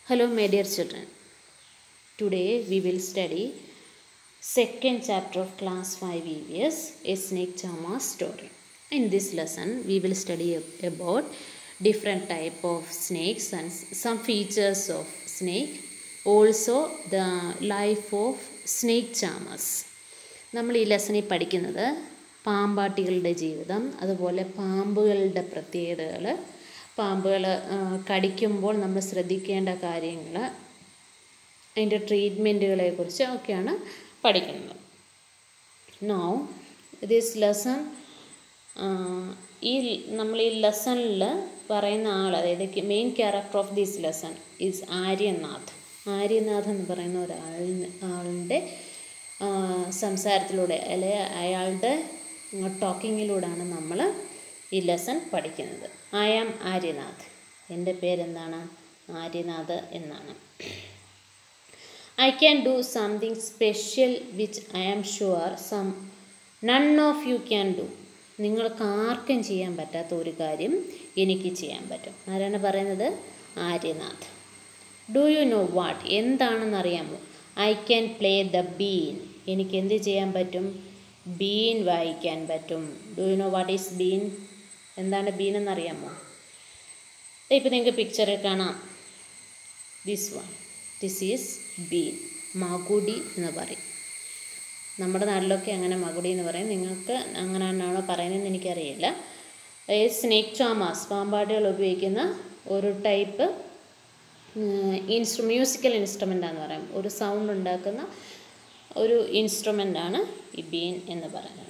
Hello, my dear children. Today we will study second chapter of class 5 EVS, a snake charmer story. In this lesson, we will study ab- about different type of snakes and s- some features of snake. Also, the life of snake charmers. നമ്മൾ ഈ ലെസണിൽ പഠിക്കുന്നത് പാമ്പാട്ടികളുടെ ജീവിതം അതുപോലെ പാമ്പുകളുടെ പ്രത്യേകതകൾ പാമ്പുകൾ കടിക്കുമ്പോൾ നമ്മൾ ശ്രദ്ധിക്കേണ്ട കാര്യങ്ങൾ അതിൻ്റെ ട്രീറ്റ്മെൻറ്റുകളെ കുറിച്ച് ഒക്കെയാണ് പഠിക്കുന്നത് നോ ദിസ് ലെസൺ ഈ നമ്മൾ ഈ ലെസണിൽ പറയുന്ന ആൾ അതായത് main character of this lesson is Aryanath Aryanath എന്ന് പറയുന്ന ഒരാളിന് ആളിൻ്റെ സംസാരത്തിലൂടെ അല്ലെ അയാളുടെ ടോക്കിങ്ങിലൂടെയാണ് നമ്മൾ ഈ ലെസൺ പഠിക്കുന്നത് ഐ ആം ആര്യനാഥ് എൻ്റെ പേരെന്താണ് ആര്യനാഥ് എന്നാണ് I can do something special which I am sure some none of you can do നിങ്ങൾക്ക് ആർക്കും ചെയ്യാൻ പറ്റാത്ത ഒരു കാര്യം എനിക്ക് ചെയ്യാൻ പറ്റും ആരാണ് പറയുന്നത് Aryanath do you know what എന്താണെന്ന് അറിയാമോ I can play the been എനിക്ക് എന്ത് ചെയ്യാൻ പറ്റും ബീൻ വായിക്കാൻ പറ്റും do you know what is been എന്താണ് ബീൻ എന്നറിയാമോ ഇപ്പോൾ നിങ്ങൾക്ക് പിക്ചറിൽ കാണാം this one this is been മകുടി എന്ന് പറയും നമ്മുടെ നാട്ടിലൊക്കെ അങ്ങനെ മകുടി എന്ന് പറയും നിങ്ങൾക്ക് അങ്ങനെ തന്നെയാണോ പറയുന്നതെന്ന് എനിക്കറിയില്ല സ്നേക്ക് ചോമാസ് പാമ്പാടികൾ ഉപയോഗിക്കുന്ന ഒരു ടൈപ്പ് ഇൻസ്ട്രു മ്യൂസിക്കൽ ഇൻസ്ട്രുമെൻ്റാന്ന് പറയാം ഒരു സൗണ്ട് ഉണ്ടാക്കുന്ന ഒരു ഇൻസ്ട്രുമെൻ്റാണ് ഈ ബീൻ എന്ന് പറയുന്നത്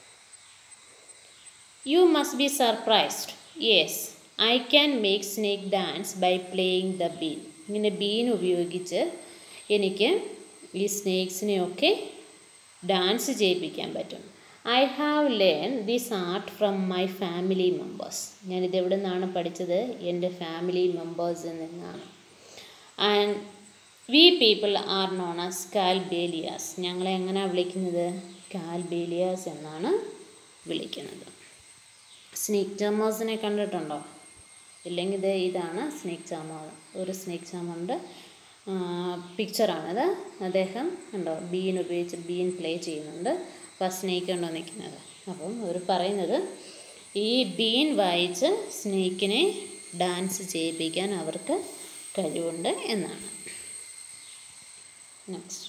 you must be surprised yes I can make snake dance by playing the been ഇങ്ങനെ ബീൻ ഉപയോഗിച്ച് എനിക്ക് ഈ സ്നേക്സിനെയൊക്കെ ഡാൻസ് ചെയ്യിപ്പിക്കാൻ പറ്റും I have learn this art from my family members ഞാനിത് എവിടെ നിന്നാണ് പഠിച്ചത് എൻ്റെ ഫാമിലി മെമ്പേഴ്സിൽ നിന്നാണ് and we people are known as Kalbelias ഞങ്ങളെ എങ്ങനെയാണ് വിളിക്കുന്നത് കാൽബേലിയാസ് എന്നാണ് വിളിക്കുന്നത് സ്നേക്ക് ചാമേഴ്സിനെ കണ്ടിട്ടുണ്ടോ ഇല്ലെങ്കിൽ ഇത് ഇതാണ് സ്നേക്ക് ചാമർ ഒരു സ്നേക്ക് ചാമറിൻ്റെ പിക്ചറാണിത് അദ്ദേഹം ഉണ്ടോ ബീൻ ഉപയോഗിച്ച് ബീൻ പ്ലേ ചെയ്യുന്നുണ്ട് അപ്പോൾ സ്നേക്ക് ഉണ്ടോ നിൽക്കുന്നത് അപ്പം അവർ പറയുന്നത് ഈ ബീൻ വായിച്ച് സ്നേക്കിനെ ഡാൻസ് ചെയ്യിപ്പിക്കാൻ അവർക്ക് കഴിവുണ്ട് എന്നാണ് next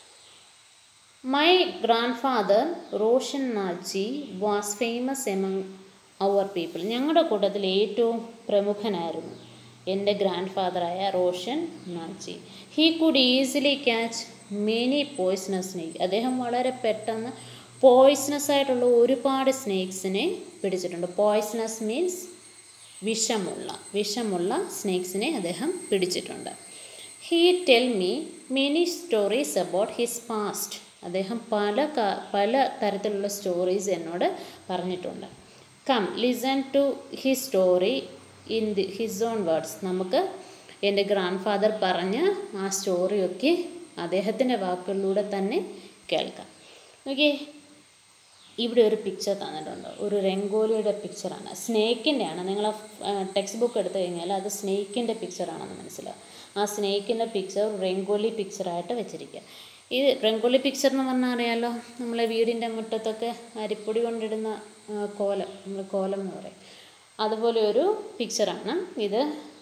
my grandfather Roshan Naji was famous among our people ഞങ്ങളുടെ കൂട്ടത്തിൽ ഏറ്റവും പ്രമുഖനായിരുന്നു എൻ്റെ ഗ്രാൻഡ് ഫാദറായ Roshan Naji he could easily catch many poisonous snake അദ്ദേഹം വളരെ പെട്ടെന്ന് പോയ്സണസ് ആയിട്ടുള്ള ഒരുപാട് സ്നേക്സിനെ പിടിച്ചിട്ടുണ്ട് പോയ്സണസ് മീൻസ് വിഷമുള്ള വിഷമുള്ള സ്നേക്സിനെ അദ്ദേഹം പിടിച്ചിട്ടുണ്ട് he tell me many stories about his past അദ്ദേഹം പല പല തരത്തിലുള്ള സ്റ്റോറീസ് എന്നോട് പറഞ്ഞിട്ടുണ്ട് come listen to his story in the his own words നമുക്ക് എൻ്റെ ഗ്രാൻഡ് ഫാദർ പറഞ്ഞ ആ സ്റ്റോറിയൊക്കെ അദ്ദേഹത്തിൻ്റെ വാക്കുകളിലൂടെ തന്നെ കേൾക്കാം ഓക്കെ ഇവിടെ ഒരു പിക്ചർ തന്നിട്ടുണ്ട് ഒരു രംഗോലിയുടെ പിക്ചറാണ് സ്നേക്കിൻ്റെ ആണ് നിങ്ങൾ ടെക്സ്റ്റ് ബുക്ക് എടുത്തു കഴിഞ്ഞാൽ അത് സ്നേക്കിൻ്റെ പിക്ചറാണെന്ന് മനസ്സിലാവും ആ സ്നേക്കിൻ്റെ പിക്ചർ രംഗോലി പിക്ചറായിട്ട് വെച്ചിരിക്കുക ഈ രംഗോലി പിക്ചർ എന്ന് പറഞ്ഞാൽ അറിയാലോ നമ്മളെ വീടിൻ്റെ മുറ്റത്തൊക്കെ അരിപ്പൊടി കൊണ്ടിടുന്ന കോലം നമ്മൾ കോലം എന്ന് പറയും അതുപോലെ ഒരു പിക്ചറാണ് ഇത്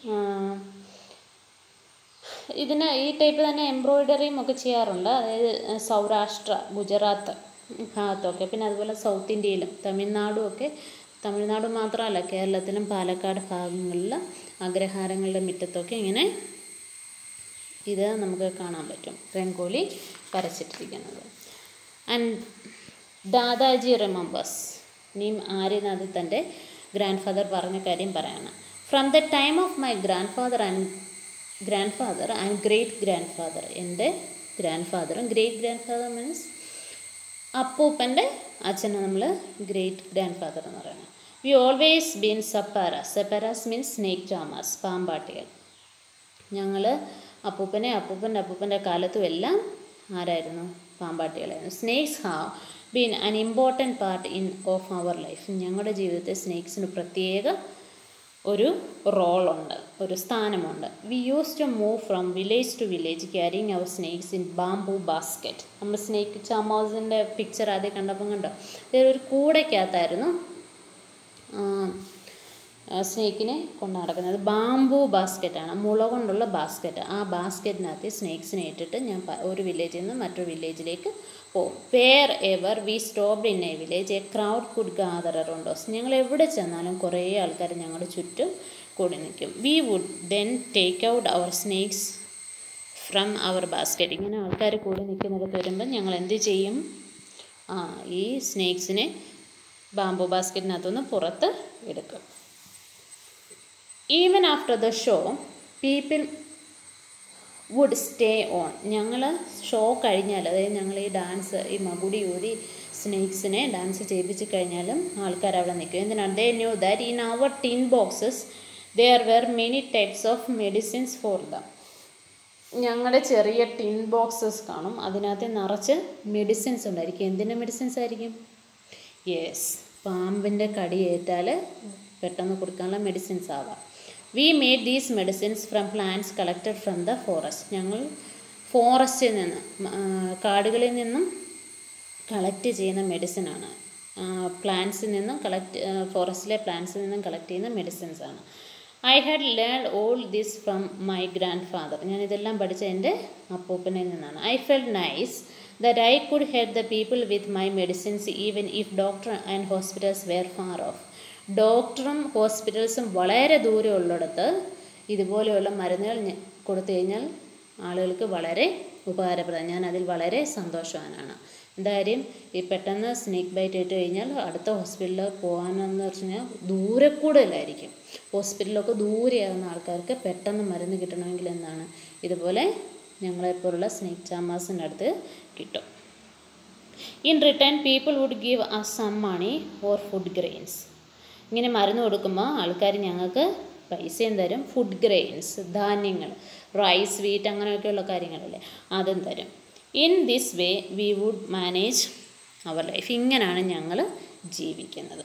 ഇതിന് ഈ ടൈപ്പ് തന്നെ എംബ്രോയിഡറിയും ഒക്കെ ചെയ്യാറുണ്ട് അതായത് സൗരാഷ്ട്ര ഗുജറാത്ത് ഭാഗത്തൊക്കെ പിന്നെ അതുപോലെ സൗത്ത് ഇന്ത്യയിലും തമിഴ്നാടും ഒക്കെ തമിഴ്നാട് മാത്രമല്ല കേരളത്തിലും പാലക്കാട് ഭാഗങ്ങളിൽ അഗ്രഹാരങ്ങളുടെ മുറ്റത്തൊക്കെ ഇങ്ങനെ ഇത് നമുക്ക് കാണാൻ പറ്റും രംഗോലി വരച്ചിട്ടിരിക്കുന്നത് ആൻഡ് ദാദാജി റിമെമ്പേഴ്സ് ഇനിയും ആര്യനാഥ് തൻ്റെ ഗ്രാൻഡ് ഫാദർ പറഞ്ഞ കാര്യം പറയാണ് from the time of my grandfather and grandfather and great grandfather എൻ്റെ ഗ്രാൻഡ് ഫാദറും ഗ്രേറ്റ് ഗ്രാൻഡ് ഫാദർ മീൻസ് അപ്പൂപ്പൻ്റെ അച്ഛനെ നമ്മൾ ഗ്രേറ്റ് ഗ്രാൻഡ് ഫാദർ എന്ന് പറയുന്നത് we always been Saperas Saperas means snake charmers പാമ്പാട്ടികൾ ഞങ്ങൾ അപ്പൂപ്പനെ അപ്പൂപ്പൻ്റെ അപ്പൂപ്പൻ്റെ കാലത്തും എല്ലാം ആരായിരുന്നു പാമ്പാട്ടികളായിരുന്നു snakes have been an important part in of our life ഞങ്ങളുടെ ജീവിതത്തിൽ സ്നേക്സിന് പ്രത്യേക ഒരു റോളുണ്ട് ഒരു സ്ഥാനമുണ്ട് we use to move from village to village carrying our snakes in bamboo basket നമ്മൾ സ്നേക്ക് ചാമോസിൻ്റെ പിക്ചർ ആദ്യം കണ്ടപ്പം കണ്ടോ ഇതൊരു കൂടയ്ക്കകത്തായിരുന്നു സ്നേക്കിനെ കൊണ്ട് നടക്കുന്നത് ബാംബു ബാസ്ക്കറ്റാണ് മുള കൊണ്ടുള്ള ബാസ്ക്കറ്റ് ആ ബാസ്ക്കറ്റിനകത്ത് സ്നേക്സിനെ ഇട്ടിട്ട് ഞാൻ പ- ഒരു വില്ലേജിൽ നിന്ന് മറ്റൊരു വില്ലേജിലേക്ക് പോകും wherever we stopped in a village a crowd could gather around us ഞങ്ങൾ എവിടെ ചെന്നാലും കുറേ ആൾക്കാർ ഞങ്ങളുടെ ചുറ്റും കൂടി നിൽക്കും we would then take out our snakes from our basket ഇങ്ങനെ ആൾക്കാർ കൂടി നിൽക്കുന്നിടത്ത് വരുമ്പോൾ ഞങ്ങൾ എന്ത് ചെയ്യും ആ ഈ സ്നേക്സിനെ ബാംബു ബാസ്ക്കറ്റിനകത്തുനിന്ന് പുറത്ത് എടുക്കും even after the show people would stay on ഞങ്ങൾ ഷോ കഴിഞ്ഞാൽ അതായത് ഞങ്ങൾ ഈ ഡാൻസ് ഈ മകുടി ഊതി സ്നേക്സിനെ ഡാൻസ് ചെയ്യിപ്പിച്ച് കഴിഞ്ഞാലും ആൾക്കാർ അവിടെ നിൽക്കും എന്തിനാണ് they knew that in our tin boxes there were many types of medicines for them ഞങ്ങളുടെ ചെറിയ ടിൻ ബോക്സസ് കാണും അതിനകത്ത് നിറച്ച് മെഡിസിൻസ് ഉണ്ടായിരിക്കും എന്തിൻ്റെ മെഡിസിൻസ് ആയിരിക്കും യെസ് പാമ്പിൻ്റെ കടിയേറ്റാൽ പെട്ടെന്ന് കൊടുക്കാനുള്ള മെഡിസിൻസ് ആവാം we made these medicines from plants collected from the forest ഞങ്ങൾ ഫോറസ്റ്റിൽ നിന്ന് ആ, കാടുകളിൽ നിന്നും കളക്ട് ചെയ്യുന്ന മെഡിസിനാണ് പ്ലാന്റ്സിൽ നിന്നും കളക്ട് ഫോറസ്റ്റിലെ പ്ലാന്റ്സിൽ നിന്നും കളക്ട് ചെയ്യുന്ന മെഡിസിൻസ് ആണ് I had learn all this from my grandfather ഞാൻ ഇതെല്ലാം പഠിച്ച എൻ്റെ അപ്പൂപ്പനിൽ നിന്നാണ് I felt nice that I could help the people with my medicines even if doctor and hospitals were far off ഡോക്ടറും ഹോസ്പിറ്റൽസും വളരെ ദൂരെ ഉള്ളിടത്ത് ഇതുപോലെയുള്ള മരുന്നുകൾ ഞ- കൊടുത്തു കഴിഞ്ഞാൽ ആളുകൾക്ക് വളരെ ഉപകാരപ്രദം ഞാൻ അതിൽ വളരെ സന്തോഷവാനാണ് എന്താ കാര്യം ഈ പെട്ടെന്ന് സ്നേക്ക് ബൈറ്റ് ഇട്ട് കഴിഞ്ഞാൽ അടുത്ത ഹോസ്പിറ്റലിൽ പോകാനെന്ന് വെച്ച് കഴിഞ്ഞാൽ ദൂരെ കൂടുതലായിരിക്കും ഹോസ്പിറ്റലിലൊക്കെ ദൂരെയാകുന്ന ആൾക്കാർക്ക് പെട്ടെന്ന് മരുന്ന് കിട്ടണമെങ്കിൽ എന്താണ് ഇതുപോലെ ഞങ്ങളെപ്പോലുള്ള സ്നേക്ക് ചാമാസിൻ്റെ അടുത്ത് കിട്ടും in return people would give a some money or food grains ഇങ്ങനെ മരുന്ന് കൊടുക്കുമ്പോൾ ആൾക്കാർ ഞങ്ങൾക്ക് പൈസയും തരും ഫുഡ് ഗ്രെയിൻസ് ധാന്യങ്ങൾ റൈസ് വീറ്റ് അങ്ങനെയൊക്കെയുള്ള കാര്യങ്ങളല്ലേ അതും തരും in this way we would manage our life ഇങ്ങനെയാണ് ഞങ്ങൾ ജീവിക്കുന്നത്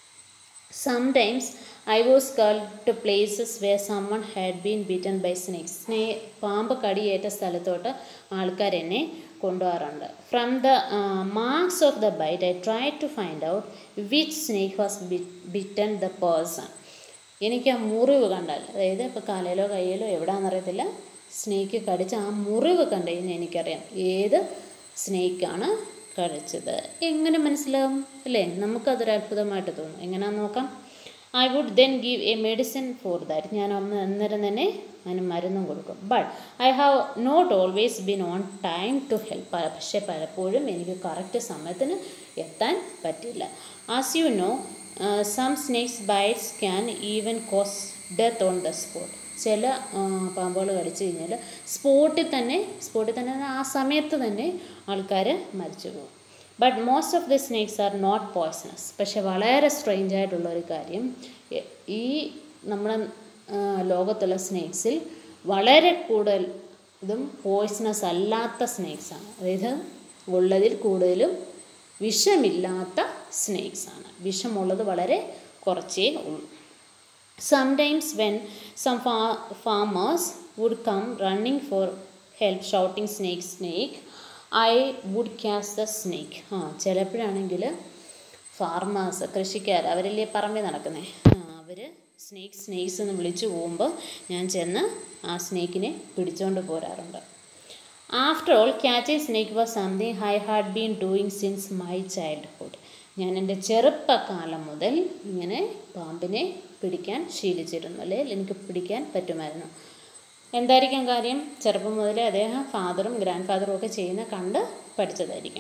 sometimes I was called to places where someone had been beaten by snakes സ്നേ പാമ്പ് കടിയേറ്റ സ്ഥലത്തോട്ട് ആൾക്കാർ എന്നെ കൊണ്ടുപോകാറുണ്ട് from the marks of the bite I try to find out which snake was bitten the person എനിക്ക് ആ മുറിവ് കണ്ടാൽ അതായത് ഇപ്പോൾ കാലയിലോ കയ്യിലോ എവിടെയാണെന്നറിയത്തില്ല സ്നേക്ക് കടിച്ച ആ മുറിവ് കണ്ടു കഴിഞ്ഞാൽ എനിക്കറിയാം ഏത് സ്നേക്കാണ് കടിച്ചത് എങ്ങനെ മനസ്സിലാവും അല്ലേ നമുക്കതൊരു അത്ഭുതമായിട്ട് തോന്നും എങ്ങനെയാണെന്ന് നോക്കാം I would then give a medicine for that ഞാൻ അന്ന് അന്നേരം തന്നെ അതിന് മരുന്നും കൊടുക്കും but I have not always been on time to help പക്ഷേ പലപ്പോഴും എനിക്ക് കറക്റ്റ് സമയത്തിന് എത്താൻ പറ്റില്ല as you know some snakes bites can even cause death on the spot ചില പാമ്പുകൾ കടിച്ചു കഴിഞ്ഞാൽ സ്പോട്ടിൽ തന്നെ സ്പോട്ടിൽ തന്നെ ആ സമയത്ത് തന്നെ ആൾക്കാർ മരിച്ചു പോകും but most of the snakes are not poisonous പക്ഷെ വളരെ സ്ട്രെയിഞ്ച് ആയിട്ടുള്ള ഒരു കാര്യം എ- ഈ നമ്മുടെ ആ, ലോകത്തുള്ള സ്നേക്സിൽ വളരെ കൂടുതൽ ഇതും പോയ്സണസ് അല്ലാത്ത സ്നേക്സാണ് അതായത് ഉള്ളതിൽ കൂടുതലും വിഷമില്ലാത്ത സ്നേക്സാണ് വിഷമുള്ളത് വളരെ കുറച്ചേ ഉള്ളൂ Sometimes, when some fa- farmers would come running for help, shouting, Snake, snake, I would catch the snake. ആ ചിലപ്പോഴാണെങ്കിൽ ഫാർമേഴ്സ് കൃഷിക്കാർ അവരല്ലേ പറമ്പിൽ നടക്കുന്നേ അവർ സ്നേക്ക് സ്നേക്സ് എന്ന് വിളിച്ചു പോകുമ്പോൾ ഞാൻ ചെന്ന് ആ സ്നേക്കിനെ പിടിച്ചുകൊണ്ട് പോരാറുണ്ട് after all catching snake was something I had been doing since my childhood ഞാൻ എൻ്റെ ചെറുപ്പകാലം മുതൽ ഇങ്ങനെ പാമ്പിനെ പിടിക്കാൻ ശീലിച്ചിരുന്നു അല്ലെ എനിക്ക് പിടിക്കാൻ പറ്റുമായിരുന്നു എന്തായിരിക്കും കാര്യം ചെറുപ്പം മുതലേ അദ്ദേഹം ഫാദറും ഗ്രാൻഡ് ഫാദറും ഒക്കെ ചെയ്യുന്ന കണ്ട് പഠിച്ചതായിരിക്കും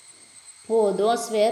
oh those were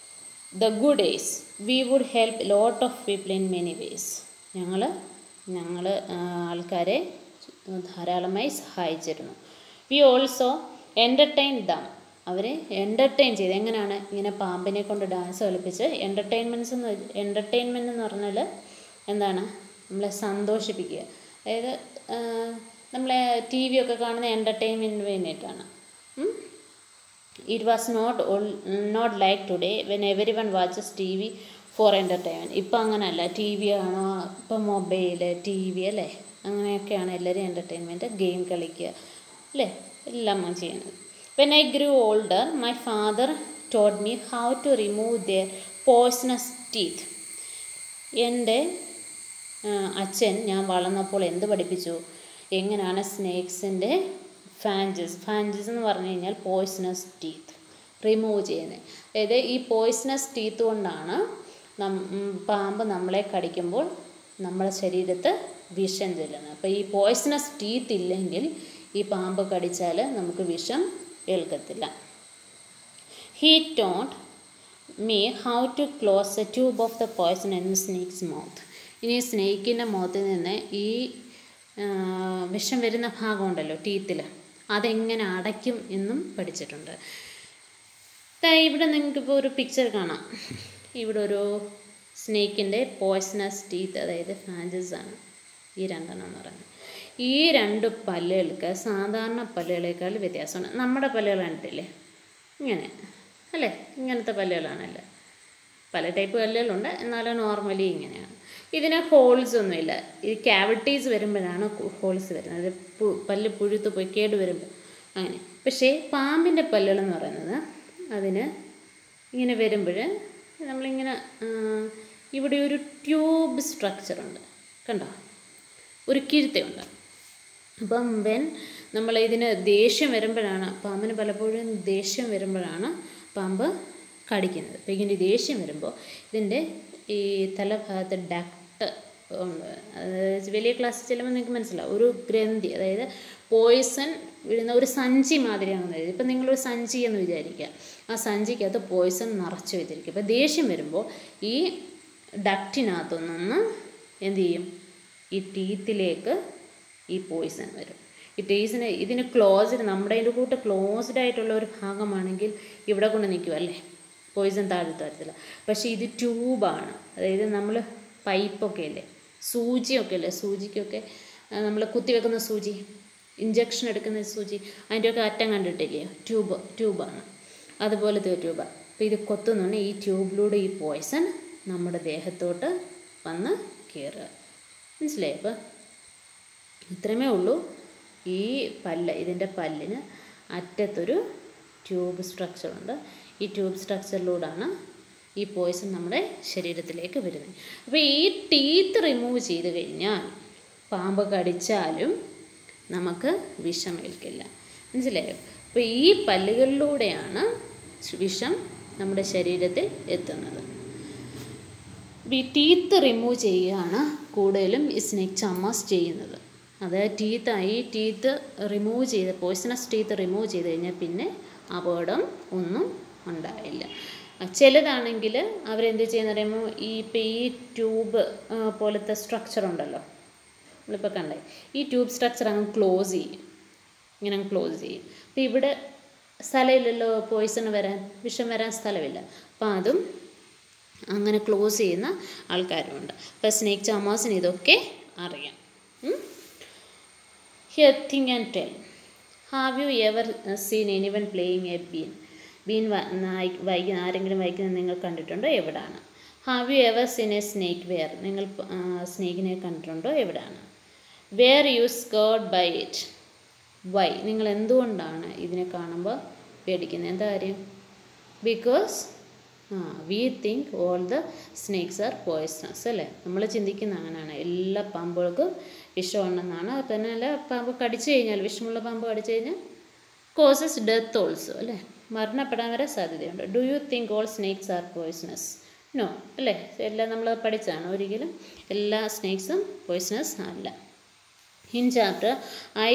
the good days we would help lot of people in many ways ഞങ്ങൾ ഞങ്ങൾ ആൾക്കാരെ ധാരാളമായി സഹായിച്ചിരുന്നു വി ഓൾസോ എൻ്റർടൈൻ ദം അവരെ എൻ്റർടൈൻ ചെയ്ത് എങ്ങനെയാണ് ഇങ്ങനെ പാമ്പിനെ കൊണ്ട് ഡാൻസ് കളിപ്പിച്ച് എൻ്റർടൈൻമെൻറ്റ്സ് എന്ന് എൻ്റർടൈൻമെൻറ്റ് എന്ന് പറഞ്ഞാൽ എന്താണ് നമ്മളെ സന്തോഷിപ്പിക്കുക അതായത് ആ, നമ്മളെ ടി വി ഒക്കെ കാണുന്ന എൻ്റർടൈൻമെൻറ്റിന് വേണ്ടിയിട്ടാണ് ഉം? It was not all, not like today when everyone watches TV for entertainment ഇപ്പം അങ്ങനെയല്ല ടി വി ആണോ ഇപ്പം മൊബൈൽ ടി വി അല്ലേ അങ്ങനെയൊക്കെയാണ് എല്ലാവരും എൻ്റർടൈൻമെൻറ്റ് ഗെയിം കളിക്കുക അല്ലേ എല്ലാം ചെയ്യുന്നത് when I grew older my father ടോഡ് me how to remove the poisonous teeth എൻ്റെ അച്ഛൻ ഞാൻ വളർന്നപ്പോൾ എന്ത് പഠിപ്പിച്ചു എങ്ങനെയാണ് സ്നേക്സിൻ്റെ ഫാൻജസ് ഫാൻജസ് എന്ന് പറഞ്ഞു കഴിഞ്ഞാൽ പോയ്സണസ് ടീത്ത് റിമൂവ് ചെയ്യുന്നത് അതായത് ഈ പോയ്സണസ് ടീത്ത് കൊണ്ടാണ് നം പാമ്പ് നമ്മളെ കടിക്കുമ്പോൾ നമ്മുടെ ശരീരത്ത് വിഷം ചെല്ലുന്നത് അപ്പോൾ ഈ പോയ്സണസ് ടീത്ത് ഇല്ലെങ്കിൽ ഈ പാമ്പ് കടിച്ചാൽ നമുക്ക് വിഷം ഏൽക്കത്തില്ല ഹീ ടോണ്ട് me how to close a tube of the poison in snake's mouth ഇനി സ്നേക്കിൻ്റെ മുഖത്ത് നിന്ന് ഈ വിഷം വരുന്ന ഭാഗമുണ്ടല്ലോ ടീത്തിൽ അതെങ്ങനെ അടയ്ക്കും എന്നും പഠിച്ചിട്ടുണ്ട് ഇവിടെ നിങ്ങൾക്കിപ്പോൾ ഒരു പിക്ചർ കാണാം ഇവിടെ ഒരു സ്നേക്കിൻ്റെ പോയ്സണസ് ടീത്ത് അതായത് ഫാൻജസ് ആണ് ഈ രണ്ടെണ്ണം എന്ന് പറയുന്നത് ഈ രണ്ട് പല്ലുകൾക്ക് സാധാരണ പല്ലുകളേക്കാൾ വ്യത്യാസമുണ്ട് നമ്മുടെ പല്ലുകൾ കണ്ടിട്ടില്ലേ ഇങ്ങനെ അല്ലേ ഇങ്ങനത്തെ പല്ലുകളാണല്ലേ പല ടൈപ്പ് പല്ലുകളുണ്ട് എന്നാലും നോർമലി ഇങ്ങനെയാണ് ഇതിന് ഹോൾസ് ഒന്നുമില്ല ഈ ക്യാവിറ്റീസ് വരുമ്പോഴാണ് ഹോൾസ് വരുന്നത് പല്ല് പുഴുത്ത് പോയി കേട് വരുമ്പോൾ അങ്ങനെ പക്ഷേ പാമ്പിൻ്റെ പല്ലുകളെന്ന് പറയുന്നത് അതിന് ഇങ്ങനെ വരുമ്പോൾ നമ്മളിങ്ങനെ ഇവിടെ ഒരു ട്യൂബ് സ്ട്രക്ചറുണ്ട് കണ്ടോ ഒരു കിഴുത്തയുണ്ട് അപ്പം വെൻ നമ്മൾ ഇതിന് ദേഷ്യം വരുമ്പോഴാണ് പാമ്പിന് പലപ്പോഴും ദേഷ്യം വരുമ്പോഴാണ് പാമ്പ് കടിക്കുന്നത് അപ്പോൾ ഇങ്ങനെ ദേഷ്യം വരുമ്പോൾ ഇതിൻ്റെ ഈ തലഭാഗത്ത് ഡക്ട് ഉണ്ട് വലിയ ക്ലാസ്സിൽ ചെല്ലുമ്പോൾ നിങ്ങൾക്ക് മനസ്സിലാവും ഒരു ഗ്രന്ഥി അതായത് പോയ്സൺ വീഴുന്ന ഒരു സഞ്ചി മാതിരിയാണെന്ന് എഴുതി ഇപ്പം നിങ്ങളൊരു സഞ്ചി എന്ന് വിചാരിക്കുക ആ സഞ്ചിക്കകത്ത് പോയ്സൺ നിറച്ച് വെച്ചിരിക്കും അപ്പോൾ ദേഷ്യം വരുമ്പോൾ ഈ ഡക്റ്റിനകത്തുനിന്ന് എന്ത് ചെയ്യും ഈ ടീത്തിലേക്ക് ഈ പോയ്സൺ വരും ഈ ടീസിന് ഇതിന് ക്ലോസ്ഡ് നമ്മുടെ അതിൻ്റെ കൂട്ട് ക്ലോസ്ഡ് ആയിട്ടുള്ള ഒരു ഭാഗമാണെങ്കിൽ ഇവിടെ കൊണ്ട് നിൽക്കും അല്ലേ പോയിസൺ താഴത്ത് വരത്തില്ല പക്ഷേ ഇത് ട്യൂബാണ് അതായത് നമ്മൾ പൈപ്പൊക്കെ അല്ലേ സൂചിയൊക്കെ അല്ലേ സൂചിക്കൊക്കെ നമ്മൾ കുത്തിവെക്കുന്ന സൂചി ഇഞ്ചക്ഷൻ എടുക്കുന്ന സൂചി അതിൻ്റെയൊക്കെ അറ്റം കണ്ടിട്ടില്ലേ ട്യൂബ് ട്യൂബാണ് അതുപോലത്തെ ഒരു ട്യൂബാണ് അപ്പോൾ ഇത് കൊത്തുന്നുണ്ട് ഈ ട്യൂബിലൂടെ ഈ പോയ്സൺ നമ്മുടെ ദേഹത്തോട്ട് വന്ന് കയറുക മനസ്സിലായി അപ്പോൾ ഇത്രമേ ഉള്ളൂ ഈ പല്ല് ഇതിൻ്റെ പല്ലിന് അറ്റത്തൊരു ട്യൂബ് സ്ട്രക്ചറുണ്ട് ഈ ട്യൂബ് സ്ട്രക്ചറിലൂടെയാണ് ഈ പോയ്സൺ നമ്മുടെ ശരീരത്തിലേക്ക് വരുന്നത് അപ്പോൾ ഈ ടീത്ത് റിമൂവ് ചെയ്ത് കഴിഞ്ഞാൽ പാമ്പ് കടിച്ചാലും നമുക്ക് വിഷമേൽക്കില്ല മനസ്സിലായോ അപ്പോൾ ഈ പല്ലുകളിലൂടെയാണ് വിഷം നമ്മുടെ ശരീരത്തിൽ എത്തുന്നത് ഈ ടീത്ത് റിമൂവ് ചെയ്യുകയാണ് കൂടുതലും ഈ സ്നേക്ക് ചമ്മസ് ചെയ്യുന്നത് അത് ടീത്ത് ഈ ടീത്ത് റിമൂവ് ചെയ്ത് പോയ്സണസ് ടീത്ത് റിമൂവ് ചെയ്ത് കഴിഞ്ഞാൽ പിന്നെ അപകടം ഒന്നും ഉണ്ടായില്ല ചിലതാണെങ്കിൽ അവരെന്ത് ചെയ്യുന്ന പറയുമ്പോൾ ഈ ഇപ്പം ഈ ട്യൂബ് പോലത്തെ സ്ട്രക്ചർ ഉണ്ടല്ലോ നമ്മളിപ്പോൾ കണ്ടേ ഈ ട്യൂബ് സ്ട്രക്ചർ അങ്ങ് ക്ലോസ് ചെയ്യും ഇങ്ങനെ അങ്ങ് ക്ലോസ് ചെയ്യും അപ്പോൾ ഇവിടെ സ്ഥലമില്ലല്ലോ പോയ്സൺ വരാൻ വിഷം വരാൻ സ്ഥലമില്ല അപ്പോൾ അതും അങ്ങനെ ക്ലോസ് ചെയ്യുന്ന ആൾക്കാരുമുണ്ട് അപ്പോൾ സ്നേക്ക് ചാമാസിന് ഇതൊക്കെ അറിയാം hear thing and tell have you ever seen any one playing a been been വൈകി ആരെങ്കിലും വായിക്കുന്നത് നിങ്ങൾ കണ്ടിട്ടുണ്ടോ എവിടാണ് have you ever seen a snake where നിങ്ങൾ സ്നേക്കിനെ കണ്ടിട്ടുണ്ടോ എവിടാണ് where you scared by it why നിങ്ങൾ എന്തുകൊണ്ടാണ് ഇതിനെ കാണുമ്പോൾ പേടിക്കുന്നത് എന്താ കാര്യം because ah we think all the snakes are poisonous അല്ലേ നമ്മൾ ചിന്തിക്കുന്ന അങ്ങനെയാണ് എല്ലാ പാമ്പുകൾക്കും വിഷമുണ്ടെന്നാണ് പിന്നെ അല്ല പാമ്പ് കടിച്ചു കഴിഞ്ഞാൽ വിഷമുള്ള പാമ്പ് കടിച്ചു കഴിഞ്ഞാൽ കോസസ് ഡെത്ത് ഓൾസോ അല്ലേ മരണപ്പെടാൻ വരെ സാധ്യതയുണ്ട് do you think all snakes are poisonous no അല്ലേ എല്ലാം നമ്മൾ പഠിച്ചതാണ് ഒരിക്കലും എല്ലാ സ്നേക്സും പോയ്സണസ് അല്ല in chapter I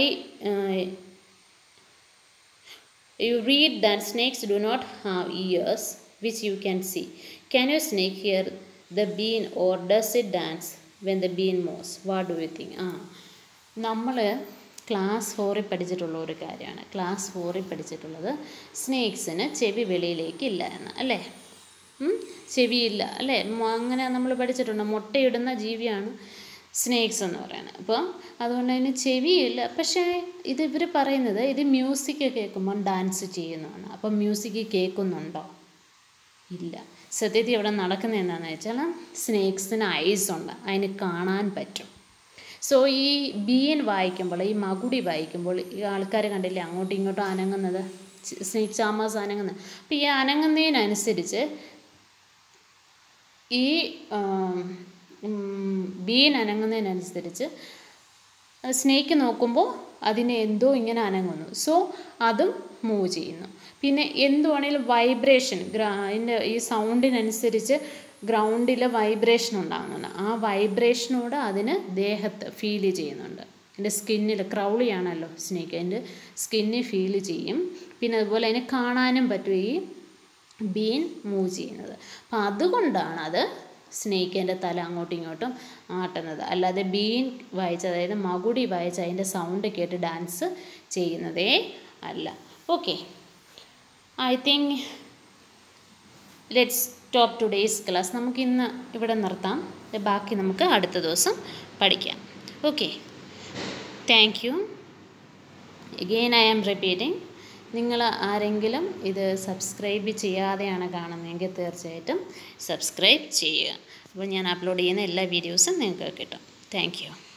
you read that snakes do not have ears which you can see. Can your snake hear the bean or does it dance when the bean moves? What do you think? ആ നമ്മൾ class ഫോറിൽ പഠിച്ചിട്ടുള്ള ഒരു കാര്യമാണ് class ഫോറിൽ പഠിച്ചിട്ടുള്ളത് സ്നേക്സിന് ചെവി വെളിയിലേക്ക് ഇല്ല എന്ന് അല്ലേ ഉം? ചെവിയില്ല അല്ലേ മ- അങ്ങനെ നമ്മൾ പഠിച്ചിട്ടുണ്ട് മുട്ടയിടുന്ന ജീവിയാണ് സ്നേക്സ് എന്ന് പറയുന്നത് അപ്പോൾ അതുകൊണ്ട് അതിന് ചെവിയില്ല പക്ഷേ ഇത് ഇവർ പറയുന്നത് ഇത് മ്യൂസിക് കേൾക്കുമ്പോൾ ഡാൻസ് ചെയ്യുന്നതാണ് അപ്പം മ്യൂസിക് കേൾക്കുന്നുണ്ടോ ഇല്ല സത്യത്തിൽ ഇവിടെ നടക്കുന്നത് എന്താണെന്ന് വെച്ചാൽ സ്നേക്സിന് ഐസ് ഉണ്ട് അതിന് കാണാൻ പറ്റും സോ ഈ ബീൻ വായിക്കുമ്പോൾ ഈ മകുടി വായിക്കുമ്പോൾ ഈ ആൾക്കാർ കണ്ടില്ലേ അങ്ങോട്ടും ഇങ്ങോട്ടും അനങ്ങുന്നത് സ്നേക് ചാമേഴ്സ് അനങ്ങുന്നത് അപ്പോൾ ഈ അനങ്ങുന്നതിനനുസരിച്ച് ഈ ബീൻ അനങ്ങുന്നതിനനുസരിച്ച് സ്നേക്ക് നോക്കുമ്പോൾ അതിനെ എന്തോ ഇങ്ങനെ അനങ്ങുന്നു സോ അതും മൂവ് ചെയ്യുന്നു പിന്നെ എന്തുവാണേലും വൈബ്രേഷൻ ഗ്രാ അതിൻ്റെ ഈ സൗണ്ടിനനുസരിച്ച് ഗ്രൗണ്ടിൽ വൈബ്രേഷൻ ഉണ്ടാകുന്നുണ്ട് ആ വൈബ്രേഷനോട് അതിന് ദേഹത്ത് ഫീൽ ചെയ്യുന്നുണ്ട് എൻ്റെ സ്കിന്നിൽ ക്രൗളിയാണല്ലോ സ്നേക്ക് അതിൻ്റെ സ്കിന്നിൽ ഫീൽ ചെയ്യും പിന്നെ അതുപോലെ അതിനെ കാണാനും പറ്റും ഈ ബീൻ മൂവ് ചെയ്യുന്നത് അപ്പം അതുകൊണ്ടാണ് അത് സ്നേക്കിൻ്റെ തല അങ്ങോട്ടും ഇങ്ങോട്ടും ആട്ടുന്നത് അല്ലാതെ ബീൻ വായിച്ച് അതായത് മകുടി വായിച്ച് അതിൻ്റെ സൗണ്ട് കേട്ട് ഡാൻസ് ചെയ്യുന്നതേ അല്ല okay I think let's stop today's class നമുക്ക് ഇന്ന് ഇവിടെ നിർത്താം ബാക്കി നമുക്ക് അടുത്ത ദിവസം പഠിക്കാം okay thank you again I am repeating നിങ്ങൾ ആരെങ്കിലും ഇത് സബ്സ്ക്രൈബ് ചെയ്യാതെയാണ് കാണുന്നതെങ്കിൽ തീർച്ചയായിട്ടും സബ്സ്ക്രൈബ് ചെയ്യുക അപ്പോൾ ഞാൻ അപ്ലോഡ് ചെയ്യുന്ന എല്ലാ വീഡിയോസും നിങ്ങൾക്ക് കിട്ടും താങ്ക് യു